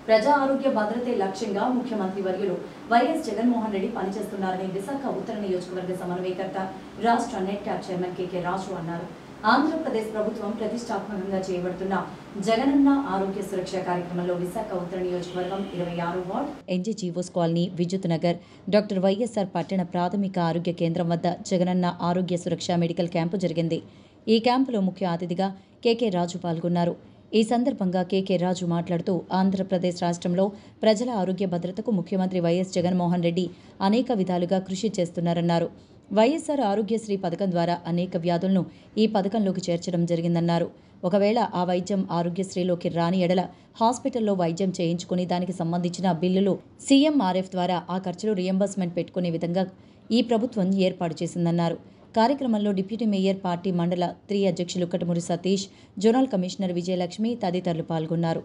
ప్రజా ఆరోగ్య భద్రతే లక్ష్యంగా ముఖ్యమంత్రి వర్యులు వైఎస్ జగన్మోహన్ రెడ్డి పనిచేస్తున్నారని విశాఖ ఉత్తర నియోజకవర్గ సమన్వయకర్త రాష్ట్ర నెట్ క్యాప్ చైర్మన్ కేకే రాజు అన్నారు ఆంధ్రప్రదేశ్ ప్రభుత్వం ప్రతిష్టాత్మకంగా చేయబడుతున్న జగనన్న ఆరోగ్య సురక్ష కార్యక్రమంలో విశాఖ ఉత్తర నియోజకవర్గం ఇరవై ఆరు వార్డ్ ఎన్జీజీవోస్ కాలనీ విద్యుత్ నగర్ డాక్టర్ వైఎస్ఆర్ పట్టణ ప్రాథమిక ఆరోగ్య కేంద్రం వద్ద జగనన్న ఆరోగ్య సురక్ష మెడికల్ క్యాంపు జరిగింది ఈ క్యాంపులో ముఖ్య అతిథిగా కేకే రాజు పాల్గొన్నారు ఈ సందర్భంగా కేకే రాజు మాట్లాడుతూ ఆంధ్రప్రదేశ్ రాష్ట్రంలో ప్రజల ఆరోగ్య భద్రతకు ముఖ్యమంత్రి వైఎస్ జగన్మోహన్ రెడ్డి అనేక విధాలుగా కృషి చేస్తున్నారన్నారు వైఎస్ఆర్ ఆరోగ్యశ్రీ పథకం ద్వారా అనేక వ్యాధులను ఈ పథకంలోకి చేర్చడం జరిగిందన్నారు ఒకవేళ ఆ వైద్యం ఆరోగ్యశ్రీలోకి రాని ఎడల హాస్పిటల్లో వైద్యం చేయించుకుని దానికి సంబంధించిన బిల్లులు సీఎంఆర్ఎఫ్ ద్వారా ఆ ఖర్చులు రియంబర్స్మెంట్ పెట్టుకునే విధంగా ఈ ప్రభుత్వం ఏర్పాటు చేసిందన్నారు కార్యక్రమంలో డిప్యూటీ మేయర్ పార్టీ మండల త్రీ అధ్యక్షులు కటమూరి సతీష్ జోనల్ కమిషనర్ విజయలక్ష్మి తదితరులు పాల్గొన్నారు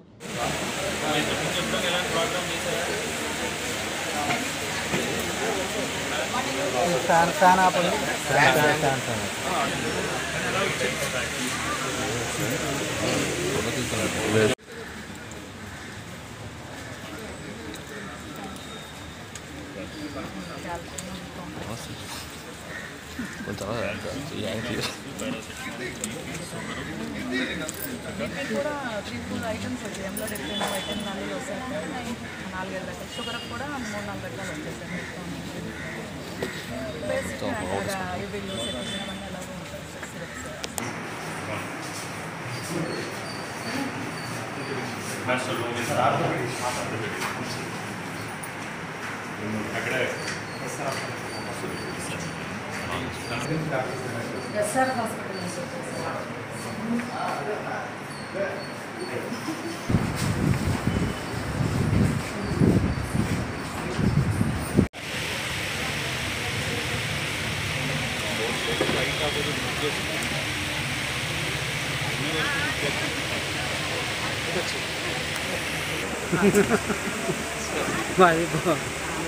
ఫ్యాన్ ఫ్యాన్ ఆపండి ఫ్యాన్ ఫ్యాన్ ఫ్యాన్ ఫ్యాన్ కొంచెం యాంకి కూడా త్రీ ఫోర్ ఐటమ్స్ వచ్చాయి ఎంలో డిఫరెంట్ ఐటమ్ నాలుగు వస్తాయి నాలుగైదు రకాలు షుగర్ కూడా మూడు నాలుగు రకాలు వచ్చేసాయి బేసిక్ అలాగా ఇవి యూస్ చేసినవన్నీ అలాగే ఉంటాయి సిరప్స్ ఎస్ఆర్ హాస్పిటల్ నుంచి వచ్చేసాయి మరి బా-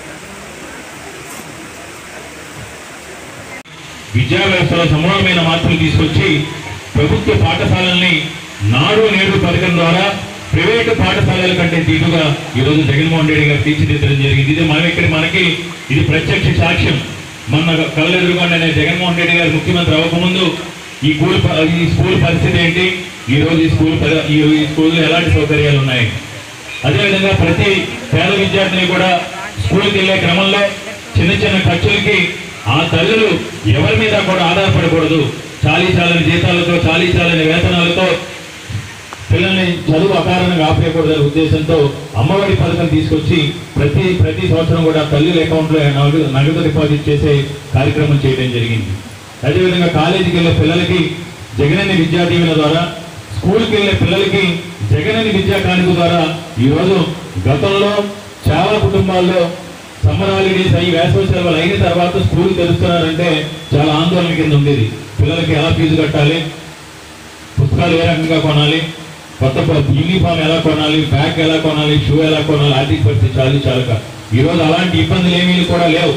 విద్యా వ్యవస్థలో సమూలమైన మార్పులు తీసుకొచ్చి ప్రభుత్వ పాఠశాలల్ని నాడు నేడు పథకం ద్వారా ప్రైవేటు పాఠశాలల కంటే దీటుగా ఈరోజు జగన్మోహన్ రెడ్డి గారు తీర్చిదిద్దడం జరిగింది ఇది మనం ఇక్కడ మనకి ఇది ప్రత్యక్ష సాక్ష్యం మన కళ్ళెదురుగానే జగన్మోహన్ రెడ్డి గారు ముఖ్యమంత్రి అవ్వకముందు ఈ స్కూల్ ప- ఈ స్కూల్ పరిస్థితి ఏంటి ఈ రోజు ఈ స్కూల్ పరి- ఈ ఈ స్కూల్లో ఎలాంటి సౌకర్యాలు ఉన్నాయి అదేవిధంగా ప్రతి పేద విద్యార్థిని కూడా స్కూల్కి వెళ్ళే క్రమంలో చిన్న చిన్న ఖర్చులకి ఆ తల్లులు ఎవరి మీద కూడా ఆధారపడకూడదు చాలీ చాలని జీతాలతో చాలీ చాలని వేతనాలతో పిల్లల్ని చదువు అకారణంగా ఆపేయకూడదనే ఉద్దేశంతో అమ్మఒడి పథకం తీసుకొచ్చి ప్రతి ప్రతి సంవత్సరం కూడా తల్లుల అకౌంట్లో నగదు నగదు డిపాజిట్ చేసే కార్యక్రమం చేయడం జరిగింది అదేవిధంగా కాలేజీకి వెళ్ళే పిల్లలకి జగనన్న విద్యా దీవెన ద్వారా స్కూల్కి వెళ్ళే పిల్లలకి జగనన్న విద్యా కానుక ద్వారా ఈరోజు గతంలో చాలా కుటుంబాల్లో సమ్మర్ హాలిడేస్ అయ్యి వేసవి సెలవులు అయిన తర్వాత స్కూల్ తెరుస్తున్నారంటే చాలా ఆందోళన కింద ఉండేది పిల్లలకి ఎలా ఫీజు కట్టాలి పుస్తకాలు ఏ రకంగా కొనాలి కొత్త ప- యూనిఫామ్ ఎలా కొనాలి బ్యాగ్ ఎలా కొనాలి షూ ఎలా కొనాలి ఆర్థిక పరిస్థితి చాలు చాలుక ఈరోజు అలాంటి ఇబ్బందులు ఏమీ కూడా లేవు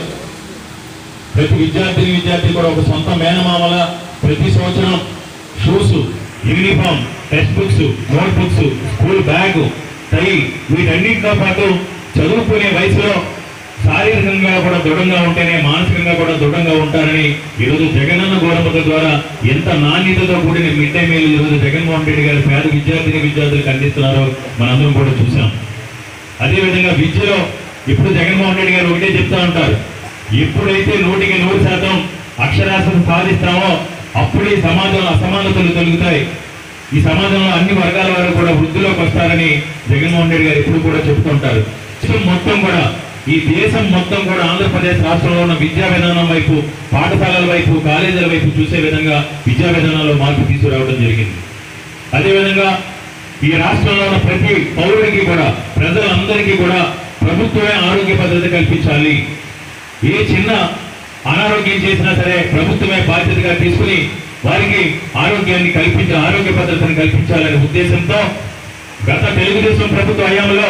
ప్రతి విద్యార్థిని విద్యార్థి కూడా ఒక సొంత మేనమామల ప్రతి సంవత్సరం shoes uniform textbooks notebooks school bag tie వీటన్నిటితో పాటు చదువుకునే వయసులో శారీరకంగా కూడా దృఢంగా ఉంటేనే మానసికంగా కూడా దృఢంగా ఉంటారని ఈరోజు జగనన్న గోరమత ద్వారా ఎంత నాణ్యతతో కూడిన మిడ్ డే మీల్ ఈరోజు జగన్మోహన్ రెడ్డి గారు పేద విద్యార్థిని విద్యార్థులకు అందిస్తున్నారో మనందరం కూడా చూసాం అదేవిధంగా విద్యలో ఇప్పుడు జగన్మోహన్ రెడ్డి గారు ఒకటే చెప్తా ఉంటారు ఎప్పుడైతే నూటికి నూరు శాతం అక్షరాస్యత సాధిస్తామో అప్పుడు ఈ సమాజంలో అసమానతలు తొలుగుతాయి ఈ సమాజంలో అన్ని వర్గాల వారు కూడా వృద్ధిలోకి వస్తారని జగన్మోహన్ రెడ్డి గారు ఎప్పుడు కూడా చెప్తుంటారు దేశం మొత్తం కూడా ఈ దేశం మొత్తం కూడా ఆంధ్రప్రదేశ్ రాష్ట్రంలో ఉన్న విద్యా విధానం వైపు పాఠశాలల వైపు కాలేజీల వైపు చూసే విధంగా విద్యా విధానంలో మార్పు తీసుకురావడం జరిగింది అదేవిధంగా ఈ రాష్ట్రంలో ఉన్న ప్రతి పౌరుడికి కూడా ప్రజలందరికీ కూడా ప్రభుత్వమే ఆరోగ్య భద్రత కల్పించాలి ఏ చిన్న అనారోగ్యం చేసినా సరే ప్రభుత్వమే బాధ్యతగా తీసుకుని వారికి ఆరోగ్యాన్ని కల్పించ ఆరోగ్య భద్రతను కల్పించాలనే ఉద్దేశంతో గత తెలుగుదేశం ప్రభుత్వ హయాంలో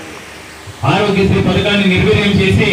ఆరోగ్యశ్రీ పథకాన్ని నిర్వీర్యం చేసి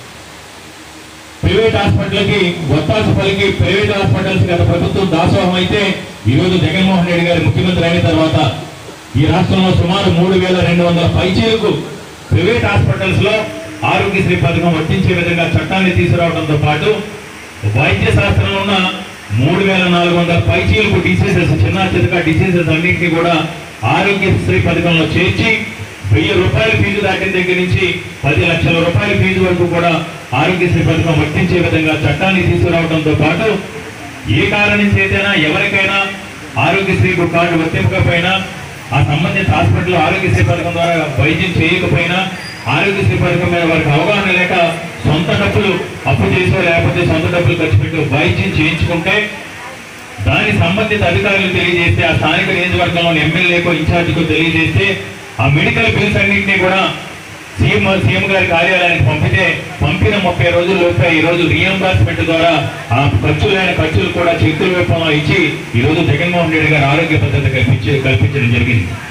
ప్రైవేట్ హాస్పిటల్కి ఒత్తాసు పలికి ప్రైవేట్ హాస్పిటల్స్ గత ప్రభుత్వం దాసోహం అయితే ఈరోజు జగన్మోహన్ రెడ్డి గారు ముఖ్యమంత్రి అయిన తర్వాత ఈ రాష్ట్రంలో సుమారు మూడు వేల రెండు వందల పైచీలకు ప్రైవేట్ హాస్పిటల్స్ లో ఆరోగ్యశ్రీ పథకం వర్తించే విధంగా చట్టాన్ని తీసుకురావడంతో పాటు వైద్య శాస్త్రంలో ఉన్న మూడు వేల నాలుగు వందల పైచీలకు డిసీజెస్ చిన్న చితక డిసీజెస్ అన్నింటినీ కూడా ఆరోగ్యశ్రీ పథకంలో చేర్చి వెయ్యి రూపాయల ఫీజు దాటిన దగ్గర నుంచి పది లక్షల రూపాయల ఫీజు వరకు కూడా ఆరోగ్యశ్రీ పథకం వర్తించే విధంగా చట్టాన్ని తీసుకురావడంతో పాటు ఏ కారణం చేతైనా ఎవరికైనా ఆరోగ్యశ్రీ కార్డు వర్తింపకపోయినా ఆ సంబంధిత హాస్పిటల్ ఆరోగ్యశ్రీ పథకం ద్వారా వైద్యం చేయకపోయినా ఆరోగ్యశ్రీ పథకం మీద వారికి అవగాహన లేక సొంత డబ్బులు అప్పు చేసో లేకపోతే సొంత డబ్బులు ఖర్చు పెట్టి వైద్యం చేయించుకుంటే దాని సంబంధిత అధికారులు తెలియజేస్తే ఆ స్థానిక నియోజకవర్గంలోని ఎమ్మెల్యేకో ఇన్ఛార్జికో తెలియజేస్తే ఆ మెడికల్ బిల్స్ అన్నింటినీ కూడా సీఎం సీఎం గారి కార్యాలయానికి పంపితే పంపిన ముప్పై రోజుల్లోపే ఈ రోజు రీఎంబర్స్మెంట్ ద్వారా ఆ ఖర్చులైన ఖర్చులు కూడా చెక్కుల రూపంలో ఇచ్చి ఈ రోజు జగన్మోహన్ రెడ్డి గారు ఆరోగ్య భద్రత కల్పించి కల్పించడం జరిగింది